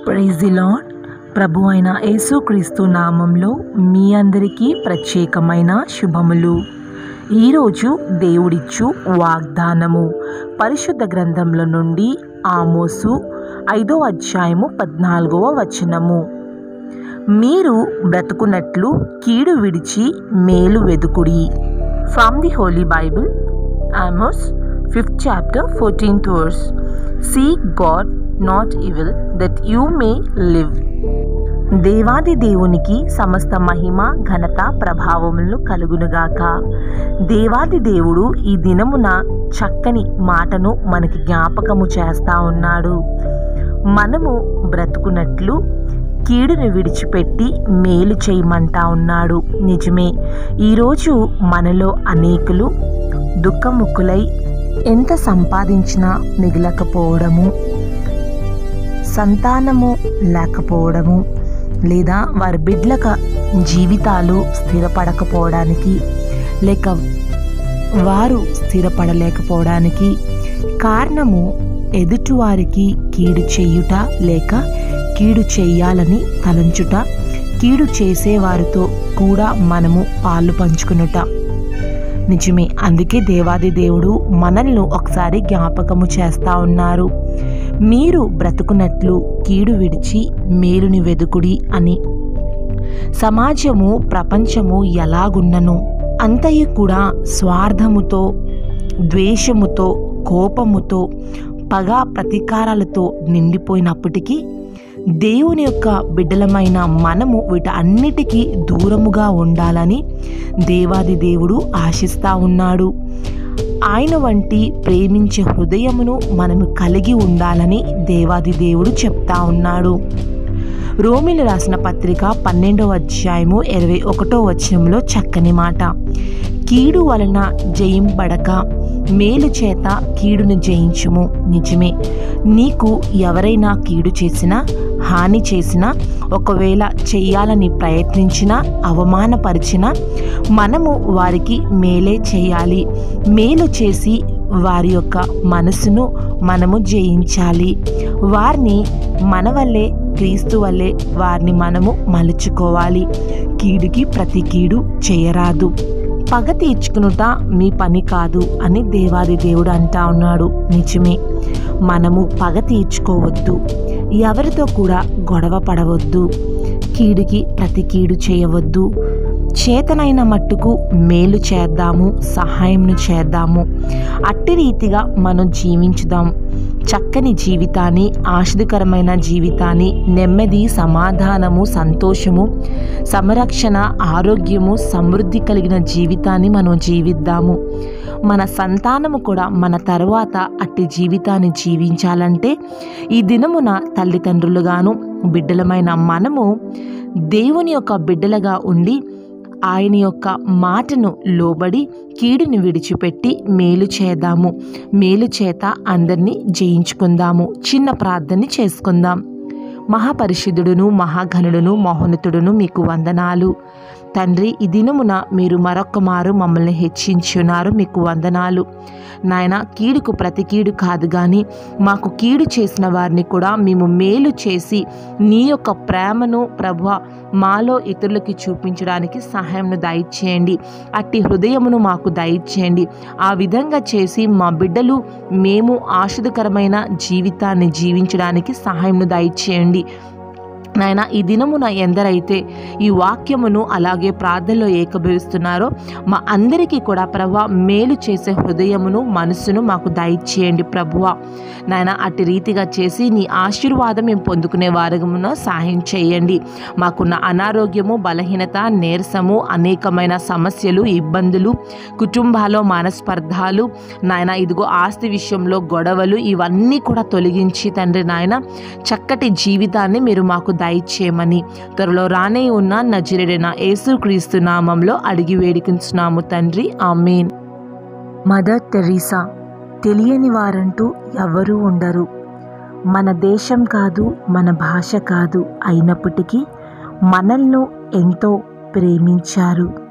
praise the lord ప్రభు అయిన యేసుక్రీస్తు నామంలో మీ అందరికీ ప్రత్యేకమైన శుభములు ఈరోజు దేవుడిచ్చు వాగ్దానము పరిశుద్ధ గ్రంథంలో నుండి ఆమోసు ఐదో అధ్యాయము పద్నాలుగవ వచనము మీరు బ్రతుకున్నట్లు కీడు విడిచి మేలు వెదుకుడి from the holy Bible Amos fifth chapter fourteenth verse seek good not evil that you may live దేవాది దేవునికి సమస్త మహిమ ఘనత ప్రభావములు కలుగునుగాక దేవాది దేవుడు ఈ దినమున చక్కని మాటను మనకి జ్ఞాపకము చేస్తా ఉన్నాడు మనము బ్రతుకున్నట్లు కీడును విడిచిపెట్టి మేలు చేయమంటా ఉన్నాడు నిజమే ఈరోజు మనలో అనేకులు దుఃఖముక్కులై ఎంత సంపాదించినా మిగలకపోవడము సంతానము లేకపోవడము లేదా వారి బిడ్డల జీవితాలు స్థిరపడకపోవడానికి లేక వారు స్థిరపడలేకపోవడానికి కారణము ఎదుటివారికి కీడు చేయుట లేక కీడు చేయాలని తలంచుట కీడు చేసేవారితో కూడా మనము పాలు పంచుకునుట నిజమే అందుకే దేవాది దేవుడు మనల్ని ఒకసారి జ్ఞాపకము చేస్తా ఉన్నారు మీరు బ్రతుకున్నట్లు కీడు విడిచి మేలుని వెదుకుడి అని సమాజము ప్రపంచము ఎలాగున్నను అంతయు కూడా స్వార్థముతో ద్వేషముతో కోపముతో పగ ప్రతీకారాలతో నిండిపోయినప్పటికీ దేవుని యొక్క బిడ్డలమైన మనము వీటన్నిటికీ దూరముగా ఉండాలని దేవాది దేవుడు ఆశిస్తా ఉన్నాడు ఆయన వంటి ప్రేమించే హృదయమును మనము కలిగి ఉండాలని దేవాది దేవుడు చెప్తా ఉన్నాడు రోమిలు రాసిన పత్రిక పన్నెండవ అధ్యాయము ఇరవై ఒకటో వచనంలో చక్కని మాట కీడు వలన జయింపడక మేలు చేత కీడును జయించుము నిజమే నీకు ఎవరైనా కీడు చేసినా హాని చేసినా ఒకవేళ చెయ్యాలని ప్రయత్నించినా అవమానపరిచినా మనము వారికి మేలే చేయాలి మేలు చేసి వారి యొక్క మనసును మనము జయించాలి వారిని మన వల్లే క్రీస్తు వల్లే వారిని మనము మలుచుకోవాలి కీడుకి ప్రతి కీడు చేయరాదు పగ తీర్చుకునుట మీ పని కాదు అని దేవాది దేవుడు అంటా ఉన్నాడు నిజమే మనము పగ తీర్చుకోవద్దు ఎవరితో కూడా గొడవ పడవద్దు కీడుకి ప్రతి కీడు చేయవద్దు చేతనైన మట్టుకు మేలు చేద్దాము సహాయంను చేద్దాము అట్టి రీతిగా మనం జీవించుదాం చక్కని జీవితాన్ని ఆశీర్కరమైన జీవితాన్ని నెమ్మది సమాధానము సంతోషము సంరక్షణ ఆరోగ్యము సమృద్ధి కలిగిన జీవితాన్ని మనం జీవిద్దాము మన సంతానము కూడా మన తర్వాత అట్టి జీవితాన్ని జీవించాలంటే ఈ దినమున తల్లిదండ్రులుగాను బిడ్డలమైన మనము దేవుని యొక్క బిడ్డలుగా ఉండి ఆయన యొక్క మాటను లోబడి కీడుని విడిచిపెట్టి మేలు చేద్దాము మేలు చేత అందరినీ జయించుకుందాము చిన్న ప్రార్థన చేసుకుందాం మహాపరిశుద్ధుడును మహాఘనుడును మహోన్నతుడును మీకు వందనాలు తండ్రి ఈ దినమున మీరు మరొక్క మారు మమ్మల్ని హెచ్చించున్నారు మీకు వందనాలు నాయన కీడుకు ప్రతి కీడు కాదు కానీ మాకు కీడు చేసిన వారిని కూడా మేము మేలు చేసి నీ యొక్క ప్రేమను ప్రభు మాలో ఇతరులకి చూపించడానికి సహాయంను దయచేయండి అట్టి హృదయమును మాకు దయచేయండి ఆ విధంగా చేసి మా బిడ్డలు మేము ఆశీర్వదకరమైన జీవితాన్ని జీవించడానికి సహాయంను దయచేయండి నాయన ఈ దినమున ఎందరైతే ఈ వాక్యమును అలాగే ప్రార్థనలో ఏకభవిస్తున్నారో మా అందరికీ కూడా ప్రభు మేలు చేసే హృదయమును మనసును మాకు దయచేయండి ప్రభువ నాయన అట్టి రీతిగా చేసి నీ ఆశీర్వాదం మేము పొందుకునే వారమున సహాయం చేయండి మాకున్న అనారోగ్యము బలహీనత నీరసము అనేకమైన సమస్యలు ఇబ్బందులు కుటుంబాల్లో మనస్పర్ధాలు నాయన ఇదిగో ఆస్తి విషయంలో గొడవలు ఇవన్నీ కూడా తొలగించి తండ్రి నాయన చక్కటి జీవితాన్ని మీరు మాకు దయచేయమని త్వరలో రానే ఉన్న నజరుడైన యేసుక్రీస్తు నామంలో అడిగి వేడుకుంటున్నాము తండ్రి ఆమెన్ మదర్ తెరీసా తెలియని వారంటూ ఎవరూ ఉండరు మన దేశం కాదు మన భాష కాదు అయినప్పటికీ మనల్ని ఎంతో ప్రేమించారు